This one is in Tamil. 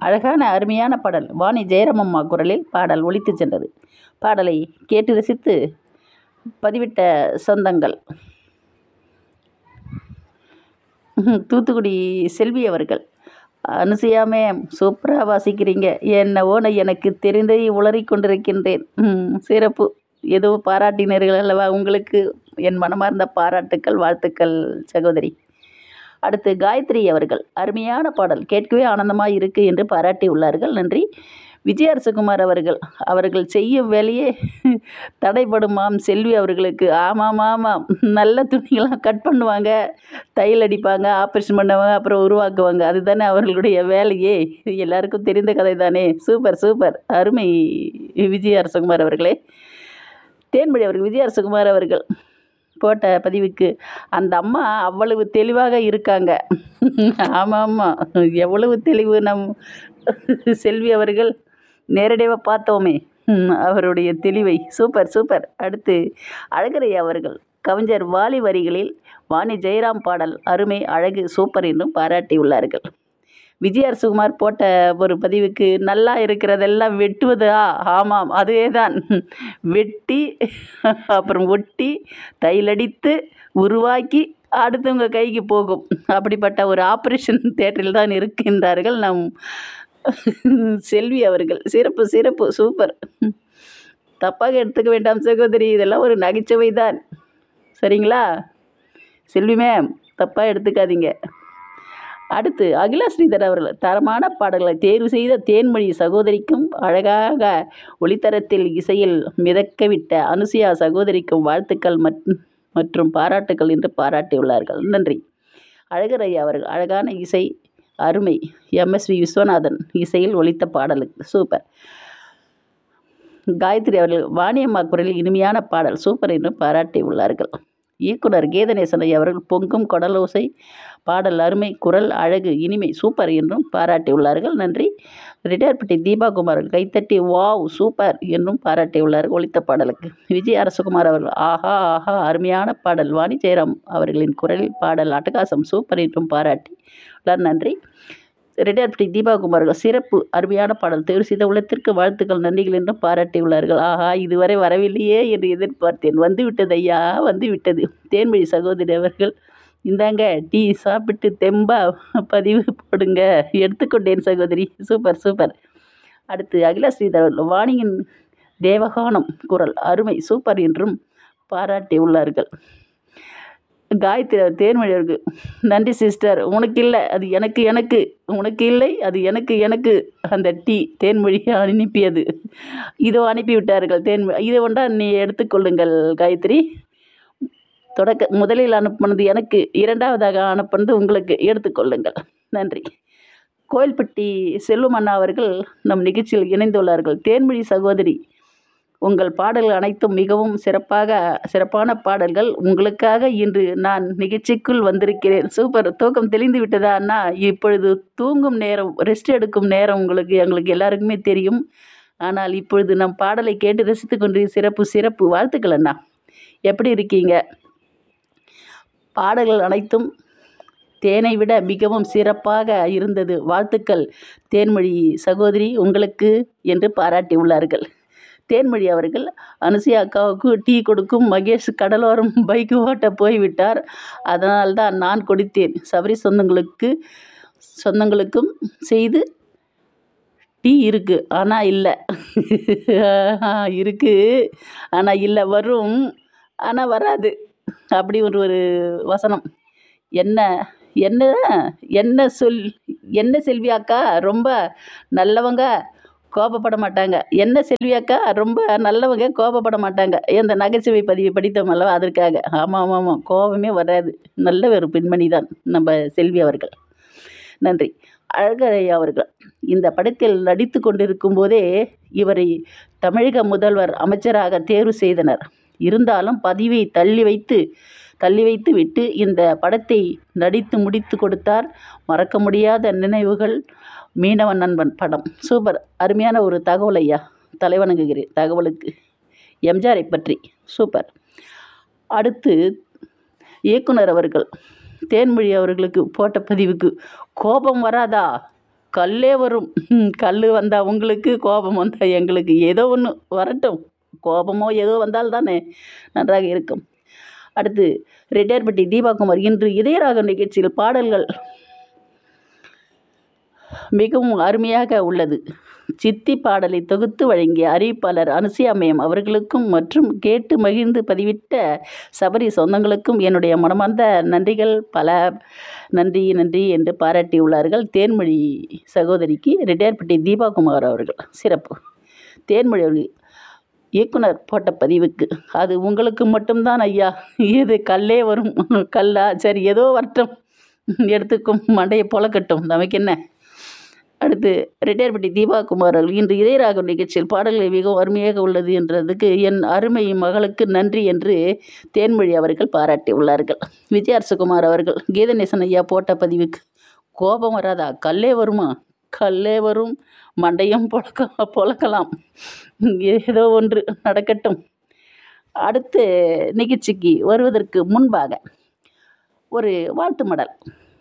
அழகான அருமையான பாடல் வாணி ஜெயராமம்மா குரலில் பாடல் ஒலித்து சென்றது பாடலை கேட்டு ரசித்து பதிவிட்ட சொந்தங்கள் தூத்துக்குடி செல்வி அவர்கள் அனுசையாமே சூப்பராக வாசிக்கிறீங்க என்னவோ நான் எனக்கு தெரிந்ததை உளறிக் கொண்டிருக்கின்றேன் ம், சிறப்பு ஏதோ பாராட்டினர்கள் அல்லவா உங்களுக்கு என் மனமார்ந்த பாராட்டுக்கள் வாழ்த்துக்கள் சகோதரி அடுத்து காயத்ரி அவர்கள் அருமையான பாடல் கேட்கவே ஆனந்தமாக இருக்கு என்று பாராட்டி உள்ளார்கள் நன்றி விஜய் அரசகுமார் அவர்கள் அவர்கள் செய்யும் வேலையே தடைப்படுமாம் செல்வி அவர்களுக்கு ஆமாம் ஆமாம் நல்ல துணிகளாம் கட் பண்ணுவாங்க தையல் அடிப்பாங்க ஆப்ரேஷன் பண்ணுவாங்க அப்புறம் உருவாக்குவாங்க அதுதானே அவர்களுடைய வேலையே இது எல்லாருக்கும் தெரிந்த கதை தானே சூப்பர் சூப்பர் அருமை விஜய் அரசகுமார் அவர்களே தேன்மொழி அவர்கள் விஜய் அரசகுமார் அவர்கள் போட்ட பதிவுக்கு அந்த அம்மா அவ்வளவு தெளிவாக இருக்காங்க ஆமாம் ஆமாம் எவ்வளவு தெளிவு நம் செல்வி அவர்கள் நேரடியாக பார்த்தோமே ம், அவருடைய தெளிவை சூப்பர் சூப்பர் அடுத்து அழகரை அவர்கள் கவிஞர் வாலி வரிகளில் வாணி ஜெயராம் பாடல் அருமை அழகு சூப்பர் என்றும் பாராட்டியுள்ளார்கள் விஜய் அரசுகுமார் போட்ட ஒரு பதிவுக்கு நல்லா இருக்கிறதெல்லாம் வெட்டுவதா ஆமாம் அதுவே தான் வெட்டி அப்புறம் ஒட்டி தையலடித்து உருவாக்கி அடுத்தவங்க கைக்கு போகும் அப்படிப்பட்ட ஒரு ஆப்ரேஷன் தேட்டரில் தான் இருக்கின்றார்கள் நம் செல்வி அவர்கள் சிறப்பு சிறப்பு சூப்பர் தப்பாக எடுத்துக்க வேண்டாம் சகோதரி இதெல்லாம் ஒரு நகைச்சுவை தான் சரிங்களா செல்வி மேம் தப்பாக எடுத்துக்காதீங்க அடுத்து அகிலா ஸ்ரீதர் அவர்கள் தரமான பாடல்களை தேர்வு செய்த தேன்மொழி சகோதரிக்கும் அழகாக ஒளித்தரத்தில் இசையில் மிதக்கவிட்ட அனுசுயா சகோதரிக்கும் வாழ்த்துக்கள் மற்- மற்றும் பாராட்டுக்கள் என்று பாராட்டியுள்ளார்கள் நன்றி அழகர் ஐயா அவர்கள் அழகான இசை அருமை எம்எஸ்வி விஸ்வநாதன் இசையில் ஒலித்த பாடலுக்கு சூப்பர் காயத்ரி அவர்கள் வாணியம்மா குரலில் இனிமையான பாடல் சூப்பர் என்று பாராட்டியுள்ளார்கள் இயக்குனர் கீதநேசன் ஐயா அவர்கள் பொங்கும் கொடலோசை பாடல் அருமை குரல் அழகு இனிமை சூப்பர் என்றும் பாராட்டியுள்ளார்கள் நன்றி ரிட்டையர்பட்டி தீபா குமார் அவர்கள் கைத்தட்டி வாவ் சூப்பர் என்றும் பாராட்டியுள்ளார்கள் ஒலித்த பாடலுக்கு விஜய் அரசகுமார் அவர்கள் ஆஹா ஆஹா அருமையான பாடல் வாணி ஜெயராம் அவர்களின் குரலில் பாடல் அட்டகாசம் சூப்பர் என்றும் பாராட்டி உள்ளார் நன்றி ரிட்டையர்பட்டி தீபா குமார் அவர்கள் சிறப்பு அருமையான பாடல் தேர்வு செய்த உள்ளத்திற்கு வாழ்த்துக்கள் நன்றிகள் என்றும் பாராட்டியுள்ளார்கள் ஆஹா இதுவரை வரவில்லையே என்று எதிர்பார்த்தேன் வந்து விட்டது ஐயா வந்து விட்டது தேன்மொழி சகோதரி அவர்கள் இந்தாங்க டீ சாப்பிட்டு தெம்பா பதிவு போடுங்க எடுத்துக்கொண்டேன் சகோதரி சூப்பர் சூப்பர் அடுத்து அகிலா ஸ்ரீதர் அவர்கள் வாணியின் தேவகானம் குரல் அருமை சூப்பர் என்றும் பாராட்டியுள்ளார்கள் காயத்ரி அவர் தேன்மொழி அவருக்கு நன்றி சிஸ்டர் உனக்கு இல்லை அது எனக்கு எனக்கு உனக்கு இல்லை அது எனக்கு எனக்கு அந்த டீ தேன்மொழி அனுப்பியது இதோ அனுப்பிவிட்டார்கள் தேன்மொழி இதை ஒன்றா நீ எடுத்துக்கொள்ளுங்கள் காயத்ரி தொடக்க முதலில் அனுப்புனது எனக்கு இரண்டாவதாக அனுப்புனது உங்களுக்கு எடுத்துக்கொள்ளுங்கள் நன்றி கோயில்பட்டி செல்வம் அண்ணா அவர்கள் நம் நிகழ்ச்சியில் இணைந்துள்ளார்கள் தேன்மொழி சகோதரி உங்கள் பாடல்கள் அனைத்தும் மிகவும் சிறப்பாக சிறப்பான பாடல்கள் உங்களுக்காக இன்று நான் நிகழ்ச்சிக்குள் வந்திருக்கிறேன் சூப்பர் தூக்கம் தெளிந்து விட்டதா அண்ணா இப்பொழுது தூங்கும் நேரம் ரெஸ்ட் எடுக்கும் நேரம் உங்களுக்கு எங்களுக்கு எல்லாருக்குமே தெரியும் ஆனால் இப்பொழுது நம் பாடலை கேட்டு ரசித்து கொண்டு சிறப்பு சிறப்பு வாழ்த்துக்கள் அண்ணா எப்படி இருக்கீங்க பாடல்கள் அனைத்தும் தேனை விட மிகவும் சிறப்பாக இருந்தது வாழ்த்துக்கள் தேன்மொழி சகோதரி உங்களுக்கு என்று பாராட்டி உள்ளார்கள் தேன்மொழி அவர்கள் அனுசுயா அக்காவுக்கு டீ கொடுக்கும் மகேஷ் கடலோரம் பைக் ஓட்ட போய்விட்டார் அதனால்தான் நான் கொடுத்தேன் சபரி சொந்தங்களுக்கு சொந்தங்களுக்கும் செய்து டீ இருக்கு ஆனால் இல்லை இருக்கு ஆனால் இல்லை வரும் ஆனால் வராது அப்படி ஒரு ஒரு வசனம் என்ன என்ன என்ன சொல் என்ன செல்வி அக்கா ரொம்ப நல்லவங்க கோபப்பட மாட்டாங்க என்ன செல்வி அக்கா ரொம்ப நல்லவங்க கோபப்பட மாட்டாங்க இந்த நகைச்சுவை பதிவை படித்தோம் அல்லவா அதற்காக ஆமாம் ஆமாம் ஆமாம் கோபமே வராது நல்ல ஒரு பெண்மணி தான் நம்ம செல்வி அவர்கள் நன்றி அழகரையா அவர்கள் இந்த படத்தில் நடித்து கொண்டிருக்கும் போதே இவரை தமிழக முதல்வர் அமைச்சராக தேர்வு செய்தனர் இருந்தாலும் பதிவை தள்ளி வைத்து தள்ளி வைத்து விட்டு இந்த படத்தை நடித்து முடித்து கொடுத்தார் மறக்க முடியாத நினைவுகள் மீனவன் நண்பன் படம் சூப்பர் அருமையான ஒரு தகவல் ஐயா தலைவணங்குகிறேன் தகவலுக்கு எம்ஜிஆரை பற்றி சூப்பர் அடுத்து இயக்குனர் அவர்கள் தேன்மொழி அவர்களுக்கு போட்ட பதிவுக்கு கோபம் வராதா கல்லே வரும் கல் வந்தால் உங்களுக்கு கோபம் வந்தால் எங்களுக்கு ஏதோ ஒன்று வரட்டும் கோபமோ ஏதோ வந்தால் தானே நன்றாக இருக்கும் அடுத்து ரெட்டியார்பட்டி தீபாகுமார் இன்று இதயராகம் நிகழ்ச்சியில் பாடல்கள் மிகவும் அருமையாக உள்ளது சித்தி பாடலை தொகுத்து வழங்கிய அறிவிப்பாளர் அனுசியாமயம் அவர்களுக்கும் மற்றும் கேட்டு மகிழ்ந்து பதிவிட்ட சபரி சொந்தங்களுக்கும் என்னுடைய மனமார்ந்த நன்றிகள் பல நன்றி நன்றி என்று பாராட்டியுள்ளார்கள் தேன்மொழி சகோதரிக்கு ரெட்டியார்பட்டி தீபாகுமார் அவர்கள் சிறப்பு தேன்மொழி அவர்கள் இயக்குனர் போட்ட பதிவுக்கு அது உங்களுக்கு மட்டும்தான் ஐயா இது கல்லே வரும் கல்லா சரி ஏதோ வரட்டும் எடுத்துக்கும் மண்டையை பொழக்கட்டும் நமக்கு என்ன அடுத்து ரெட்டியார்பட்டி தீபாகுமார் அவர்கள் இன்று இதயராகம் நிகழ்ச்சியில் பாடல்கள் மிகவும் அருமையாக உள்ளது என்றதுக்கு என் அருமை மகளுக்கு நன்றி என்று தேன்மொழி அவர்கள் பாராட்டி உள்ளார்கள் விஜயாரசகுமார் அவர்கள் கீதநேசன் ஐயா போட்ட பதிவுக்கு கோபம் வராதா கல்லே வருமா கல்லே வரும் மண்டையும் பொழக்க பொழக்கலாம் ஏதோ ஒன்று நடக்கட்டும் அடுத்த நிகழ்ச்சிக்கு வருவதற்கு முன்பாக ஒரு வாழ்த்து மடல்